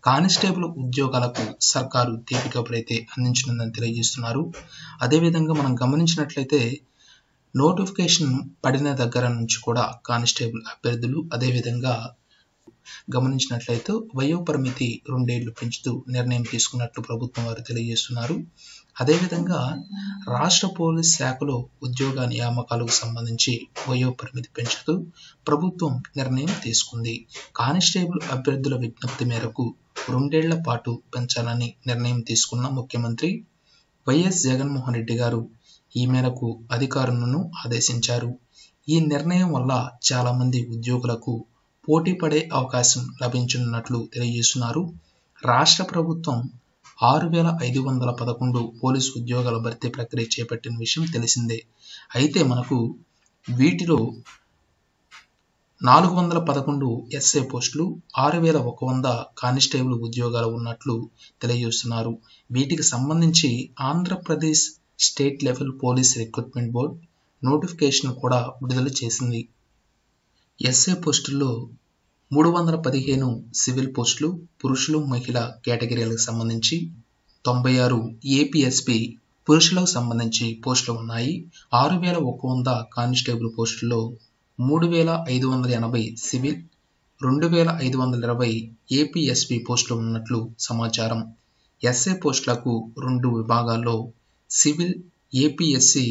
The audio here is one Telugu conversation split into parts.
కానిస్టేబుల్ ఉద్యోగాలకు సర్కారు తీపి కబురైతే అందించనుందని తెలియజేస్తున్నారు అదేవిధంగా మనం గమనించినట్లయితే నోటిఫికేషన్ పడిన దగ్గర నుంచి కూడా కానిస్టేబుల్ అభ్యర్థులు అదేవిధంగా గమనించినట్లయితే వయో పరిమితి రెండేళ్లు పెంచుతూ నిర్ణయం తీసుకున్నట్లు ప్రభుత్వం వారు తెలియజేస్తున్నారు అదేవిధంగా రాష్ట్ర పోలీస్ శాఖలో ఉద్యోగ నియామకాలకు సంబంధించి వయో పరిమితి పెంచుతూ ప్రభుత్వం నిర్ణయం తీసుకుంది కానిస్టేబుల్ అభ్యర్థుల విజ్ఞప్తి మేరకు రెండేళ్ల పాటు పెంచాలని నిర్ణయం తీసుకున్న ముఖ్యమంత్రి వైఎస్ జగన్మోహన్ రెడ్డి గారు ఈ మేరకు అధికారులను ఆదేశించారు ఈ నిర్ణయం వల్ల చాలా మంది ఉద్యోగులకు పోటీ పడే అవకాశం లభించనున్నట్లు తెలియజేస్తున్నారు రాష్ట్ర ప్రభుత్వం ఆరు వేల ఐదు వందల పదకొండు పోలీసు ఉద్యోగాల భర్తీ ప్రక్రియ చేపట్టిన విషయం తెలిసిందే అయితే మనకు వీటిలో నాలుగు వందల పదకొండు ఎస్ఏ పోస్టులు ఆరు వేల ఒక వంద కానిస్టేబుల్ ఉద్యోగాలు ఉన్నట్లు తెలియజేస్తున్నారు వీటికి సంబంధించి Andhra Pradesh state level police recruitment board notification కూడా విడుదల చేసింది ఎస్ఏ పోస్టుల్లో మూడు వందల పదిహేను సివిల్ పోస్టులు పురుషులు మహిళ కేటగిరీలకు సంబంధించి తొంభై ఆరు ఏపీఎస్పి పురుషులకు సంబంధించి పోస్టులు ఉన్నాయి ఆరు వేల ఒక వంద కానిస్టేబుల్ పోస్టుల్లో మూడు వేల ఐదు వందల ఎనభై సివిల్ రెండు వేల ఐదు వందల ఇరవై ఏపీఎస్పి పోస్టులు ఉన్నట్లు సమాచారం ఎస్ఏ పోస్టులకు రెండు విభాగాల్లో సివిల్ ఏపీఎస్సి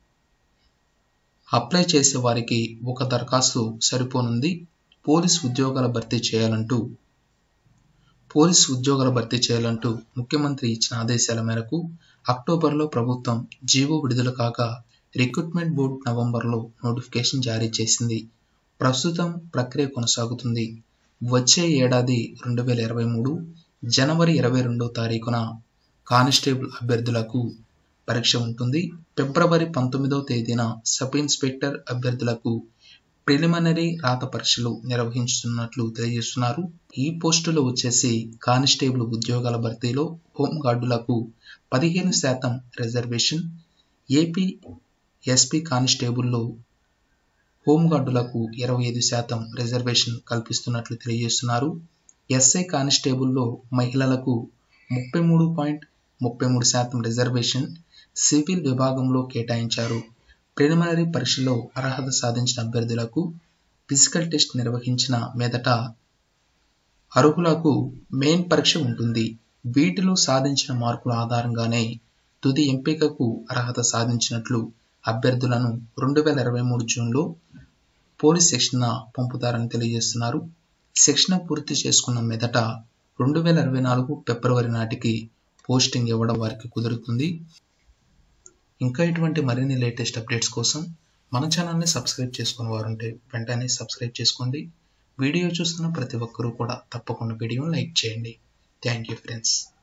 అప్లై చేసే వారికి ఒక దరఖాస్తు సరిపోనుంది పోలీస్ ఉద్యోగాల భర్తీ చేయాలంటూ పోలీస్ ఉద్యోగాల భర్తీ చేయాలంటూ ముఖ్యమంత్రి ఇచ్చిన ఆదేశాల మేరకు అక్టోబర్లో ప్రభుత్వం జీవో విడుదల కాగా రిక్రూట్మెంట్ బోర్డు నవంబర్లో నోటిఫికేషన్ జారీ చేసింది ప్రస్తుతం ప్రక్రియ కొనసాగుతుంది వచ్చే ఏడాది రెండు వేల ఇరవై మూడు జనవరి ఇరవై రెండో తారీఖున కానిస్టేబుల్ అభ్యర్థులకు పరీక్ష ఉంటుంది ఫిబ్రవరి పంతొమ్మిదవ తేదీన సబ్ ఇన్స్పెక్టర్ అభ్యర్థులకు ప్రిలిమినరీ రాత పరీక్షలు నిర్వహించుతున్నట్లు తెలియజేస్తున్నారు ఈ పోస్టులు వచ్చేసి కానిస్టేబుల్ ఉద్యోగాల భర్తీలో హోంగార్డులకు పదిహేను శాతం రిజర్వేషన్ ఏపీ ఎస్పీ కానిస్టేబుల్లో హోంగార్డులకు ఇరవై ఐదు శాతం రిజర్వేషన్ కల్పిస్తున్నట్లు తెలియజేస్తున్నారు ఎస్ఐ కానిస్టేబుల్లో మహిళలకు ముప్పై మూడు పాయింట్ ముప్పై మూడు శాతం రిజర్వేషన్ సివిల్ విభాగంలో కేటాయించారు ప్రిలిమినరీ పరీక్షలో అర్హత సాధించిన అభ్యర్థులకు ఫిజికల్ టెస్ట్ నిర్వహించిన మీదట అర్హులకు మెయిన్ పరీక్ష ఉంటుంది వీటిలో సాధించిన మార్కుల ఆధారంగానే తుది ఎంపికకు అర్హత సాధించినట్లు అభ్యర్థులను రెండు వేల ఇరవై మూడు జూన్లో పోలీస్ శిక్షణ పంపుతారని తెలియజేస్తున్నారు శిక్షణ పూర్తి చేసుకున్న మీదట రెండు వేల ఇరవై నాలుగు ఫిబ్రవరి నాటికి పోస్టింగ్ ఇవ్వడం వారికి కుదురుతుంది ఇంకా ఇటువంటి మరిన్ని లేటెస్ట్ అప్డేట్స్ కోసం మన ఛానల్ని సబ్స్క్రైబ్ చేసుకుని వారు ఉంటే వెంటనే సబ్స్క్రైబ్ చేసుకోండి వీడియో చూస్తున్న ప్రతి ఒక్కరూ కూడా తప్పకుండా వీడియోని లైక్ చేయండి థ్యాంక్ యూ ఫ్రెండ్స్